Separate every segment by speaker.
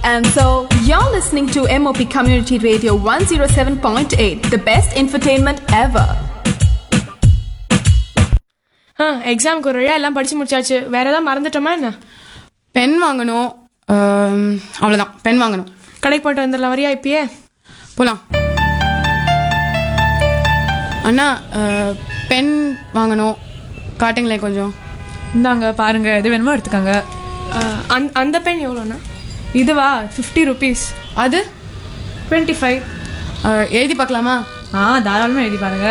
Speaker 1: And so, you're listening to MOP Community Radio 107.8, the best infotainment ever.
Speaker 2: ஆ எக்ஸாமுக்கு ஒரு வழியா எல்லாம் படிச்சு முடிச்சாச்சு வேற ஏதாவது மறந்துட்டோமா என்ன
Speaker 3: பென் வாங்கணும் ஆம், அவ்வளவுதான் பென் வாங்கணும்
Speaker 2: கடைக்கு போயிட்டு வந்துடலாம் வரியா இப்பயே
Speaker 3: போலாம் அண்ணா அஹ், பென் வாங்கணும் காட்டுங்களேன் கொஞ்சம்
Speaker 4: இந்தாங்க பாருங்க எது வேணுமோ எடுத்துக்கோங்க
Speaker 2: ஆ, அந்த அந்த பென் எவ்வளோண்ணா இதுவா ஃபிஃப்டி ருபீஸ்
Speaker 3: அது
Speaker 2: டுவெண்ட்டி ஃபைவ்
Speaker 3: அஹ், எழுதி பார்க்கலாமா
Speaker 4: ஆ தாராளமா எழுதி பாருங்க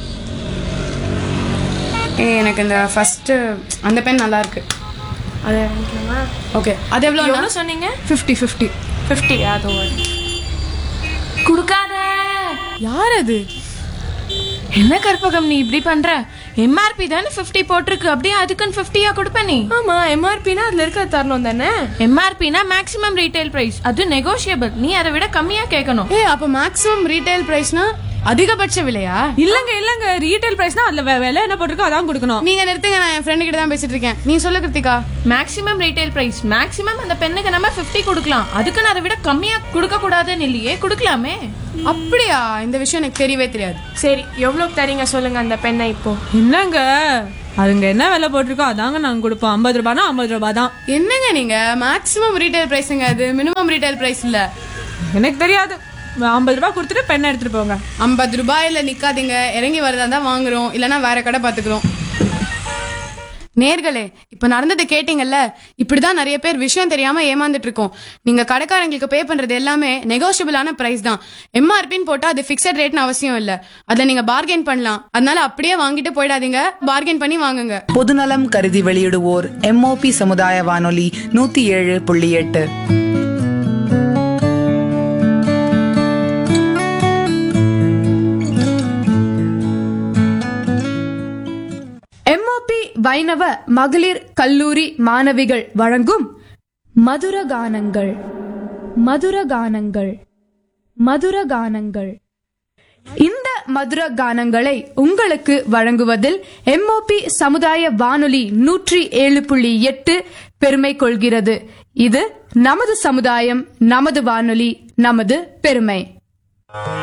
Speaker 3: ஏ எனக்கு இந்த ஃபர்ஸ்ட் அந்த பென் நல்லா இருக்கு
Speaker 2: அது வாங்கிக்கலாமா
Speaker 3: ஓகே அது எவ்வளோ
Speaker 2: எவ்வளோ சொன்னீங்க
Speaker 4: ஃபிஃப்டி ஃபிஃப்டி
Speaker 2: ஃபிஃப்டி அது ஒரு
Speaker 5: குடுக்காத
Speaker 3: யார் அது
Speaker 5: என்ன கற்பகம் நீ இப்படி பண்ற எம்ஆர்பி தானே 50 போட்டிருக்கு அப்படியே அதுக்குன்னு 50 கொடுப்ப நீ
Speaker 2: ஆமா எம்ஆர்பினா அதுல இருக்கிற தரணும் தானே
Speaker 5: எம்ஆர்பினா மேக்ஸிமம் ரீட்டைல் பிரைஸ் அது நெகோஷியபிள் நீ அதை விட கம்மியா கேட்கணும்
Speaker 3: ஏ அப்போ மேக்ஸிமம் ரீட்டைல் ப்ரைஸ்னா அதிகபட்ச விலையா
Speaker 4: இல்லங்க இல்லங்க ரீட்டைல் பிரைஸ்னா அதுல வே- விலை என்ன போட்டிருக்கோ அதான் கொடுக்கணும்
Speaker 3: நீங்க நிறுத்துங்க நான் என் ஃப்ரெண்டு கிட்ட தான் பேசிட்டு இருக்கேன் நீ சொல்லு Kiruthika
Speaker 5: maximum retail price maximum அந்த பெண்ணுக்கு நம்ம 50 கொடுக்கலாம் அதுக்குன்னு அதை விட கம்மியா கொடுக்க கூடாதுன்னு இல்லையே கொடுக்கலாமே
Speaker 3: அப்படியா இந்த விஷயம் எனக்கு தெரியவே தெரியாது
Speaker 2: சரி எவ்வளோக்கு தரீங்க சொல்லுங்க அந்த பெண்ணை இப்போ
Speaker 4: என்னங்க அதுங்க என்ன விலை போட்டிருக்கோ அதாங்க நாங்க கொடுப்போம் ஐம்பது ரூபாய்னா ஐம்பது ரூபாய் தான்
Speaker 3: என்னங்க நீங்க மேக்ஸிமம் ரீட்டைல் பிரைஸுங்க அது மினிமம் ரீட்டைல் பிரைஸ் இல்ல
Speaker 4: எனக்கு தெரியாது ஐம்பது ரூபாய் கொடுத்துட்டு பெண்ணை எடுத்துட்டு போங்க
Speaker 3: ஐம்பது ரூபாயில நிக்காதீங்க இறங்கி வரதா தான் வாங்குறோம் இல்லனா வேற கடை பாத்துக்கிறோம் நேர்களே இப்ப நடந்ததை கேட்டீங்கல்ல இப்படிதான் நிறைய பேர் விஷயம் தெரியாம ஏமாந்துட்டு இருக்கோம் நீங்க கடைக்காரங்களுக்கு பே பண்றது எல்லாமே நெகோஷியபிளான பிரைஸ் தான் எம்ஆர்பின்னு போட்டா அது பிக்சட் ரேட்னு அவசியம் இல்ல அதை நீங்க பார்கெயின் பண்ணலாம் அதனால அப்படியே வாங்கிட்டு போயிடாதீங்க பார்கெயின் பண்ணி வாங்குங்க
Speaker 6: பொதுநலம் கருதி வெளியிடுவோர் எம்ஓபி சமுதாய வானொலி நூத்தி ஏழு புள்ளி எட்டு
Speaker 7: எம்ஓபி வைணவ மகளிர் கல்லூரி மாணவிகள் வழங்கும் மதுர கானங்கள் மதுர கானங்கள் மதுர கானங்கள் இந்த மதுர கானங்களை உங்களுக்கு வழங்குவதில் எம்ஓபி சமுதாய வானொலி நூற்றி ஏழு புள்ளி எட்டு பெருமை கொள்கிறது இது நமது சமுதாயம் நமது வானொலி நமது பெருமை